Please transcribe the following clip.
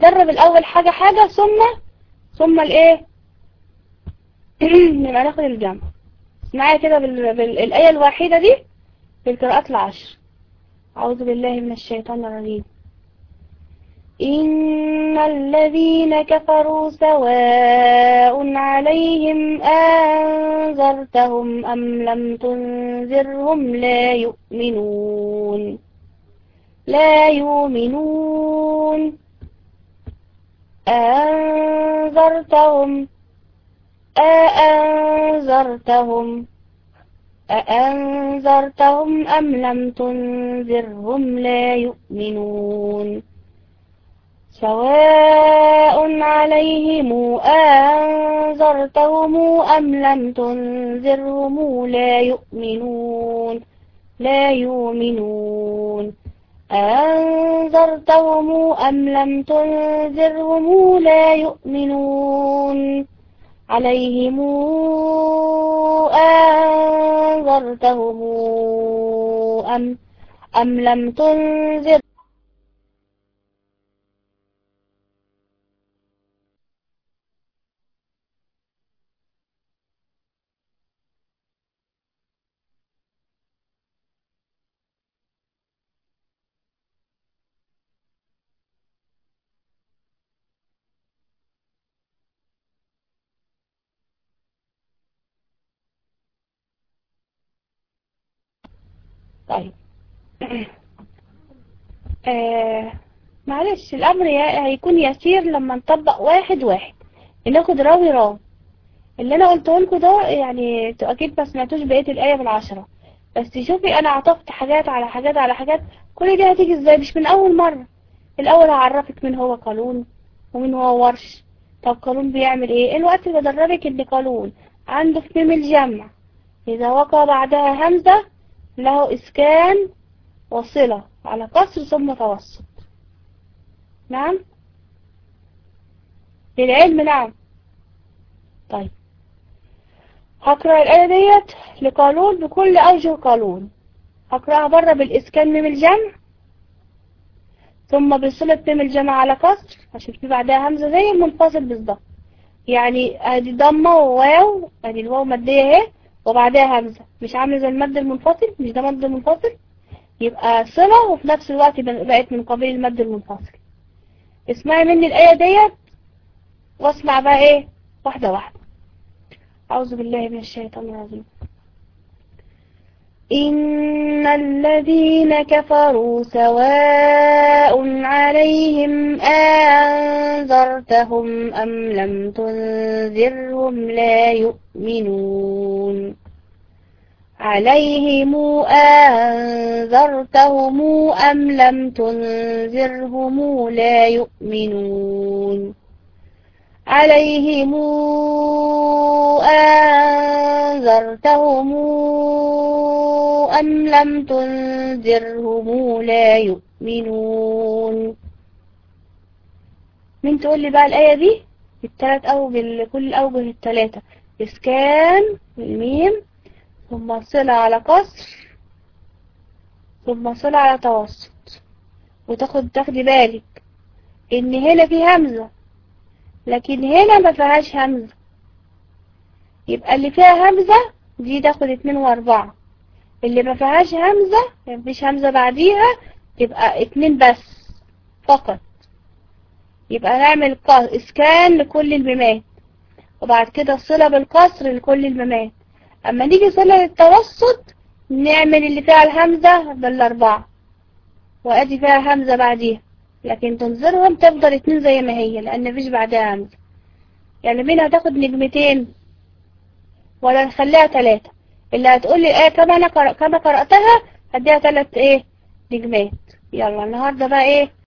درب الأول حاجة حاجة ثم ثم الإيه نبقى ناخد الجمع معايا كده بال... بالآية الواحدة دي في القراءات العشر أعوذ بالله من الشيطان الرجيم إن الذين كفروا سواء عليهم أنذرتهم أم لم تنذرهم لا يؤمنون لا يؤمنون أنذرتهم أأنذرتهم أأنذرتهم أم لم تنذرهم لا يؤمنون سواء عليهم أنذرتهم أم لم تنذرهم لا يؤمنون لا يؤمنون أنذرتهم أم لم تنذرهم لا يؤمنون عليهم أنذرتهم أم أم لم تنذر طيب آه معلش الأمر هيكون يسير لما نطبق واحد واحد ناخد راوي راوي اللي أنا قلته لكم ده يعني انتوا أكيد ما سمعتوش بقية الآية بالعشرة بس شوفي أنا عطفت حاجات على حاجات على حاجات كل دي هتيجي ازاي مش من أول مرة الأول هعرفك مين هو قانون ومين هو ورش طب قانون بيعمل ايه الوقت اللي بدربك ان قانون عنده في ميم الجمع إذا وقع بعدها همزة له إسكان وصلة على قصر ثم توسط نعم للعلم نعم طيب هقرأ الآية ديت لقانون بكل أوجه قانون هقرأها بره بالإسكان ميم الجمع ثم بصلة ميم الجمع على قصر عشان في بعدها همزة زي المنفصل بالظبط يعني ادي ضمة وواو ادي الواو مادية اهي وبعدها همزة مش عاملة زي المد المنفصل مش ده مد منفصل يبقى صلة وفي نفس الوقت بقت من قبيل المد المنفصل اسمعي مني الآية ديت واسمع بقى ايه واحدة واحدة أعوذ بالله من الشيطان الرجيم إن الذين كفروا سواء عليهم أنذرتهم أم لم تنذرهم لا يؤمنون عليهم أنذرتهم أم لم تنذرهم لا يؤمنون عليهم أنذرتهم أم لم تنذرهم لا يؤمنون مين تقول لي بقى الآية دي بالثلاث أو بكل الأوجه الثلاثة إسكان الميم ثم صلة على قصر ثم صلة على توسط وتاخد تاخدي بالك إن هنا في همزة لكن هنا ما فيهاش همزة يبقى اللي فيها همزة دي تاخد اتنين واربعة اللي ما فيهاش همزة مفيش همزة بعديها تبقى اتنين بس فقط يبقى نعمل اسكان لكل الميمات وبعد كده صلة بالقصر لكل الميمات اما نيجي صلة للتوسط نعمل اللي فيها الهمزة بالاربعة وادي فيها همزة بعديها لكن تنظرهم تفضل اتنين زي ما هي لان مفيش بعدها همزة يعني مين هتاخد نجمتين ولا نخليها تلاتة اللي هتقول لي ايه كما انا كما قرأتها هديها تلات ايه نجمات يلا النهاردة بقى ايه